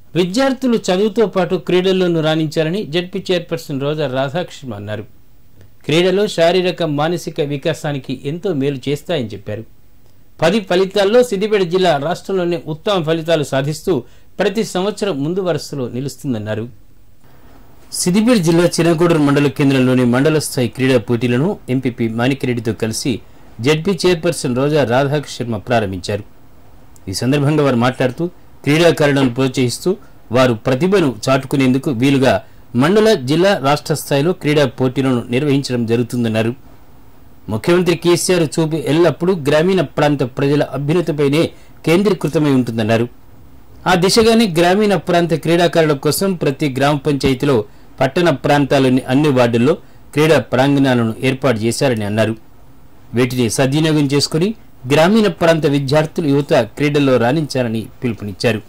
విద్యార్థులు చదువుతో పాటు క్రీడల్లోనూ రాణించాలని జడ్పీ చైర్పర్సన్ రోజా రాధాకృష్ణ అన్నారు క్రీడలు శారీరక మానసిక వికాసానికి ఎంతో మేలు చేస్తాయని చెప్పారు పది ఫలితాల్లో సిద్దిపేట జిల్లా రాష్ట్రంలోనే ఉత్తమ ఫలితాలు సాధిస్తూ ప్రతి సంవత్సరం ముందు వరుసలో నిలుస్తుందన్నారు సిద్దిపేట జిల్లా చిన్నగూడూరు మండల కేంద్రంలోని మండల స్థాయి క్రీడా పోటీలను ఎంపీపీ మాణిక్యరెడ్డితో కలిసి జడ్పీ చైర్పర్సన్ రోజా రాధాకృష్ణ శర్మ ప్రారంభించారు ఈ సందర్భంగా వారు మాట్లాడుతూ క్రీడాకారులను ప్రోత్సహిస్తూ వారు ప్రతిభను చాటుకునేందుకు వీలుగా మండల జిల్లా రాష్ట్ర స్థాయిలో క్రీడా పోటీలను నిర్వహించడం జరుగుతుందన్నారు ముఖ్యమంత్రి కేసీఆర్ చూపు ఎల్లప్పుడూ గ్రామీణ ప్రాంత ప్రజల అభ్యున్నతిపైనే కేంద్రీకృతమై ఉంటుందన్నారు ఆ దిశగానే గ్రామీణ ప్రాంత క్రీడాకారుల కోసం ప్రతి గ్రామ పంచాయతీలో పట్టణ ప్రాంతాలోని అన్ని వార్డుల్లో క్రీడా ప్రాంగణాలను ఏర్పాటు చేశారని అన్నారు వీటిని సద్వినియోగం చేసుకుని గ్రామీణ ప్రాంత విద్యార్థులు యువత క్రీడల్లో రాణించాలని పిలుపునిచ్చారు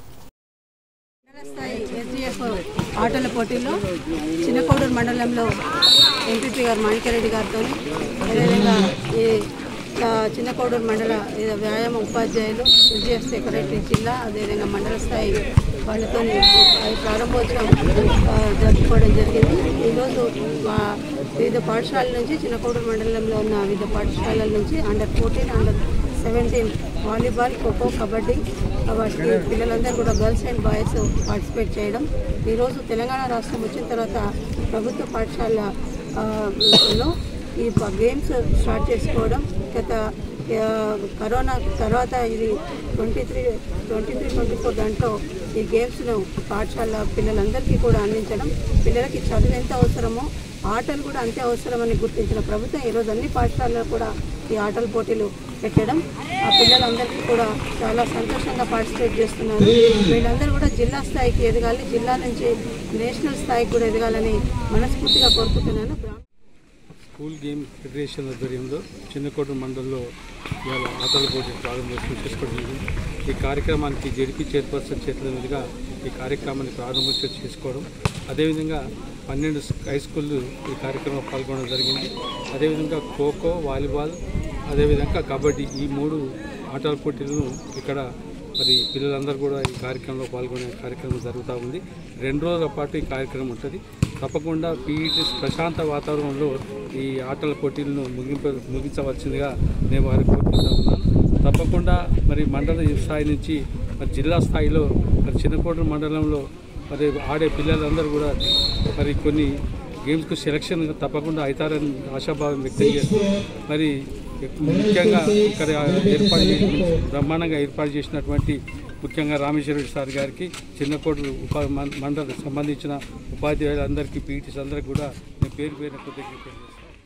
మండల స్థాయి ఎస్డిఎఫ్ ఆటల పోటీల్లో చిన్నకోడూరు మండలంలో ఎంపీపీ గారు మాణిక్యరెడ్డి గారితో అదేవిధంగా ఈ ఆ, చిన్నకోడూరు మండల ఈ వ్యాయామ ఉపాధ్యాయులు ఎస్డిఎఫ్ సెక్రటరీ జిల్లా అదేవిధంగా మండల స్థాయి వాళ్ళతో ప్రారంభోత్సవం ఆ, జరుపుకోవడం జరిగింది ఈరోజు మా వివిధ పాఠశాలల నుంచి చిన్నకోడూరు మండలంలో ఉన్న వివిధ పాఠశాలల నుంచి under fourteen under seventeen volleyball kho kho kabaddi వాటికి పిల్లలందరూ కూడా గర్ల్స్ అండ్ బాయ్స్ పార్టిసిపేట్ చేయడం ఈరోజు తెలంగాణ రాష్ట్రం వచ్చిన తర్వాత ప్రభుత్వ పాఠశాల ఆ, లో ఈ ప- గేమ్స్ స్టార్ట్ చేసుకోవడం గత ఆ, కరోనా తర్వాత ఇది twenty three twenty three twenty four దాంట్లో ఈ గేమ్స్ను పాఠశాల పిల్లలందరికీ కూడా అందించడం పిల్లలకి చదువు ఎంత అవసరమో ఆటలు కూడా అంతే అవసరమని గుర్తించిన ప్రభుత్వం ఈరోజు అన్ని పాఠశాలలో కూడా ఈ ఆటల పోటీలు పెట్టడం ఆ పిల్లలందరికీ కూడా చాలా సంతోషంగా పార్టిసిపేట్ చేస్తున్నారు వీళ్ళందరూ కూడా జిల్లా స్థాయికి ఎదగాలి జిల్లా నుంచి నేషనల్ స్థాయికి కూడా ఎదగాలని మనస్ఫూర్తిగా కోరుకుంటున్నాను గ్రామ స్కూల్ గేమ్ ఫెడరేషన్ ఆధ్వర్యంలో చిన్నకోట మండలంలో ఇవాళ ఆటల పోటీ ప్రారంభోత్సవం చేసుకోవడం జరిగింది ఈ కార్యక్రమానికి జడిపి చైర్పర్సన్ చేతుల మీదుగా ఈ కార్యక్రమాన్ని ప్రారంభోత్సవం చేసుకోవడం అదేవిధంగా పన్నెండు హై స్కూళ్ళు ఈ కార్యక్రమంలో పాల్గొనడం జరిగింది అదేవిధంగా ఖోఖో వాలీబాల్ అదేవిధంగా కబడ్డీ ఈ మూడు ఆటల పోటీలను ఇక్కడ మరి పిల్లలందరూ కూడా ఈ కార్యక్రమంలో పాల్గొనే కార్యక్రమం జరుగుతూ ఉంది రెండు రోజుల పాటు ఈ కార్యక్రమం ఉంటుంది తప్పకుండా పీఈటీ ప్రశాంత వాతావరణంలో ఈ ఆటల పోటీలను ముగింప ముగించవలసిందిగా నేను వారికి కోరుకుంటా ఉన్నాను తప్పకుండా మరి మండల స్థాయి నుంచి మరి జిల్లా స్థాయిలో మరి చిన్నకోట మండలంలో మరి ఆడే పిల్లలందరూ కూడా మరి కొన్ని గేమ్స్కు సెలక్షన్ తప్పకుండా అవుతారని ఆశాభావం వ్యక్తం చేస్తూ మరి ముఖ్యంగా ఇక్కడ ఏర్పాటు చేసి బ్రహ్మాండంగా ఏర్పాటు చేసినటువంటి ముఖ్యంగా రామేశ్వర సార్ గారికి చిన్నకోట ఉపా మం- మండలకు సంబంధించిన ఉపాధ్యాయులందరికీ పీటీస్ అందరికీ కూడా నేను పేరు పేరున కృతజ్ఞతలు చేస్తాను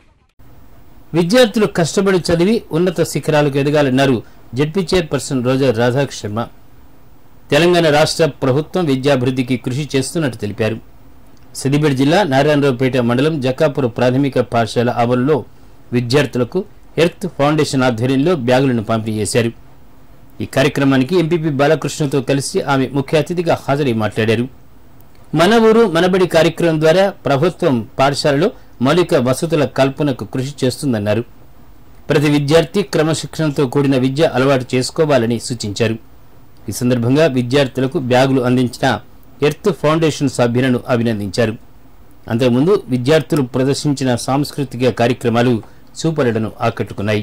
విద్యార్థులు కష్టపడి చదివి ఉన్నత శిఖరాలకు ఎదగాలన్నారు జడ్పీ చైర్పర్సన్ రోజా రాధాకృష్ణ శర్మ తెలంగాణ రాష్ట్ర ప్రభుత్వం విద్యాభివృద్ధికి కృషి చేస్తున్నట్టు తెలిపారు సిద్దిపేట జిల్లా నారాయణరావుపేట మండలం జక్కాపురం ప్రాథమిక పాఠశాల ఆవరణలో విద్యార్థులకు ఎర్త్ ఫౌండేషన్ ఆధ్వర్యంలో బ్యాగులను పంపిణీ చేశారు ఈ కార్యక్రమానికి ఎంపీపీ బాలకృష్ణతో కలిసి ఆమె ముఖ్య అతిథిగా హాజరై మాట్లాడారు మన ఊరు మనబడి కార్యక్రమం ద్వారా ప్రభుత్వం పాఠశాలలో మౌలిక వసతుల కల్పనకు కృషి చేస్తుందన్నారు ప్రతి విద్యార్థి క్రమశిక్షణతో కూడిన విద్య అలవాటు చేసుకోవాలని సూచించారు ఈ సందర్భంగా విద్యార్థులకు బ్యాగులు అందించిన ఎర్త్ ఫౌండేషన్ సభ్యులను అభినందించారు అంతకుముందు విద్యార్థులు ప్రదర్శించిన సాంస్కృతిక కార్యక్రమాలు చూపరడను ఆకట్టుకున్నాయి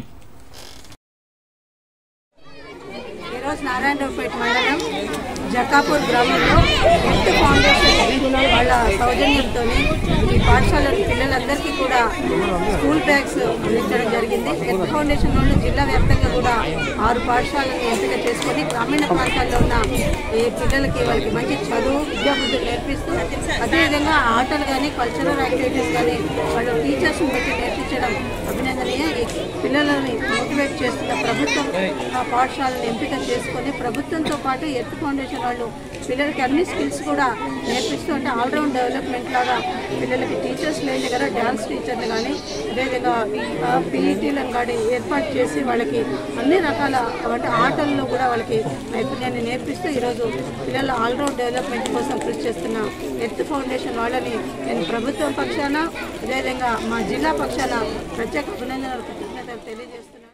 ఈరోజు నారాయణరావుపేట మండలం జకాపూర్ గ్రామంలో ఎర్త్ ఫౌండేషన్ వాళ్ళ సౌజన్యంతో ఈ పాఠశాల పిల్లలందరికీ కూడా స్కూల్ బ్యాగ్స్ అందించడం జరిగింది ఎర్త్ ఫౌండేషన్ వాళ్ళు జిల్లా వ్యాప్తంగా కూడా ఆరు పాఠశాలను ఎంపిక చేసుకొని గ్రామీణ ప్రాంతాల్లో ఉన్న ఈ పిల్లలకి వాళ్ళకి మంచి చదువు విద్యాబుద్ధులు నేర్పిస్తూ అదేవిధంగా ఆటలు కానీ కల్చరల్ యాక్టివిటీస్ కానీ వాళ్ళు టీచర్స్ని పెట్టి నేర్పించడం అభినందనీయ ఈ పిల్లలని మోటివేట్ చేస్తున్న ప్రభుత్వం ఆ పాఠశాలను ఎంపిక చేసుకొని ప్రభుత్వంతో పాటు ఎర్త్ ఫౌండేషన్ వాళ్ళు పిల్లలకి అన్ని స్కిల్స్ కూడా నేర్పిస్తూ అంటే ఆల్రౌండ్ డెవలప్మెంట్ లాగా పిల్లలకి టీచర్స్ లేని దగ్గర డ్యాన్స్ టీచర్లు కానీ అదేవిధంగా పీఈటీలను కానీ ఏర్పాటు చేసి వాళ్ళకి అన్ని రకాల అంటే ఆటల్లో కూడా వాళ్ళకి నైపుణ్యాన్ని నేర్పిస్తూ ఈరోజు పిల్లల ఆల్రౌండ్ డెవలప్మెంట్ కోసం కృషి చేస్తున్న ఎర్త్ ఫౌండేషన్ వాళ్ళని నేను ప్రభుత్వం పక్షాన అదేవిధంగా మా జిల్లా పక్షాన ప్రత్యేక అభినందనలు కృతజ్ఞతలు తెలియజేస్తున్నాను